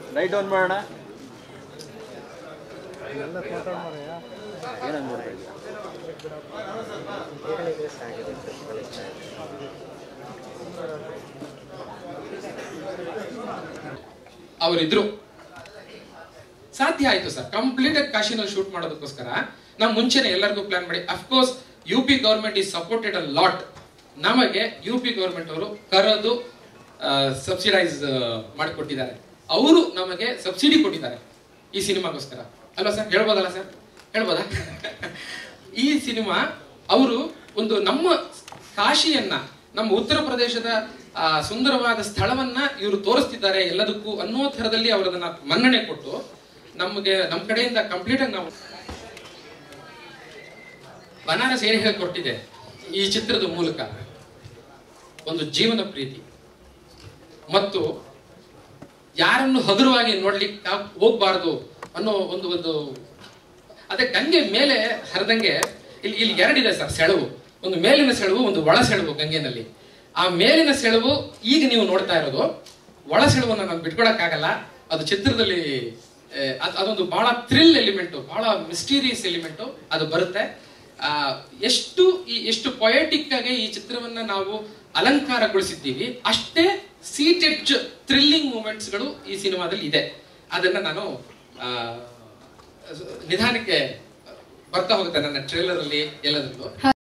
light on ಮಾಡೋಣ ಏನಂಗ್ ನೋಡ್ತಾ ಇದೀಯ ಅವರಿದ್ರು ಸಾಧ್ಯ ಆಯ್ತು ಸರ್ ಕಂಪ್ಲೀಟ್ ಆಗಿ ಕಾಶಿನಲ್ಲಿ ಶೂಟ್ ಮಾಡೋದಕ್ಕೋಸ್ಕರ ನಾವು ಮುಂಚೆನೆ ಎಲ್ಲರಿಗೂ ಪ್ಲಾನ್ ಮಾಡಿ of course U P government is supported a lot ನಮಗೆ ಯು ಪಿ ಗೌರ್ಮೆಂಟ್ ಅವರು ಕರೆದು ಸಬ್ಸಿಡೈಸ್ ಮಾಡಿಕೊಟ್ಟಿದ್ದಾರೆ ಅವರು ನಮಗೆ ಸಬ್ಸಿಡಿ ಕೊಟ್ಟಿದ್ದಾರೆ ಈ ಸಿನಿಮಾಗೋಸ್ಕರ ಅಲ್ವಾ ಸರ್ ಹೇಳ್ಬೋದಲ್ಲ ಸರ್ ಹೇಳ್ಬೋದಾ ಈ ಸಿನಿಮಾ ಅವರು ಒಂದು ನಮ್ಮ ಕಾಶಿಯನ್ನ ನಮ್ಮ ಉತ್ತರ ಪ್ರದೇಶದ ಆ, ಸುಂದರವಾದ ಸ್ಥಳವನ್ನ ಇವರು ತೋರಿಸ್ತಿದ್ದಾರೆ ಎಲ್ಲದಕ್ಕೂ ಅನ್ನೋ ಥರದಲ್ಲಿ ಅವರದನ್ನ ಮನ್ನಣೆ ಕೊಟ್ಟು ನಮಗೆ ನಮ್ಮ ಕಡೆಯಿಂದ ಕಂಪ್ಲೀಟ್ ಆಗಿ ನಾವು ಬನಾರಸ್ ಏನ್ ಹೇಳ್ಕೊಟ್ಟಿದೆ ಈ ಚಿತ್ರದ ಮೂಲಕ ಒಂದು ಜೀವನ ಪ್ರೀತಿ ಮತ್ತು ಯಾರನ್ನು ಹಗುರವಾಗಿ ನೋಡ್ಲಿಕ್ಕೆ ಹೋಗ್ಬಾರ್ದು ಅನ್ನೋ ಒಂದು ಒಂದು ಅದೇ ಗಂಗೆ ಮೇಲೆ ಹರಿದಂಗೆ ಇಲ್ಲಿ ಇಲ್ಲಿ ಎರಡಿದೆ ಸರ್ ಸೆಳವು ಒಂದು ಮೇಲಿನ ಸೆಳವು ಒಂದು ಒಳ ಸೆಳವು ಗಂಗೆನಲ್ಲಿ ಆ ಮೇಲಿನ ಸೆಳವು ಈಗ ನೀವು ನೋಡ್ತಾ ಇರೋದು ಒಳ ಸೆಳವನ್ನು ನಾನು ಬಿಟ್ಕೊಡಕ್ಕಾಗಲ್ಲ ಅದು ಚಿತ್ರದಲ್ಲಿ ಆ, ಅದ್- ಅದೊಂದು ಬಹಳ ಥ್ರಿಲ್ ಎಲಿಮೆಂಟು ಬಹಳ ಮಿಸ್ಟೀರಿಯಸ್ ಎಲಿಮೆಂಟು ಅದು ಬರುತ್ತೆ ಆ, ಎಷ್ಟು ಈ ಎಷ್ಟು ಪೊಯೆಟಿಕ್ ಆಗಿ ಈ ಚಿತ್ರವನ್ನ ನಾವು ಅಲಂಕಾರಗೊಳಿಸಿದ್ದೀವಿ ಅಷ್ಟೇ ಸೀಟೆಡ್ ಥ್ರಿಲ್ಲಿಂಗ್ ಮೂಮೆಂಟ್ಸ್ಗಳು ಈ ಸಿನಿಮಾದಲ್ಲಿ ಇದೆ ಅದನ್ನ ನಾನು ಆ, ನಿಧಾನಕ್ಕೆ ಬರ್ತಾ ಹೋಗುತ್ತೆ ನನ್ನ ಟ್ರೇಲರ್ ಅಲ್ಲಿ ಎಲ್ಲದರಲ್ಲೂ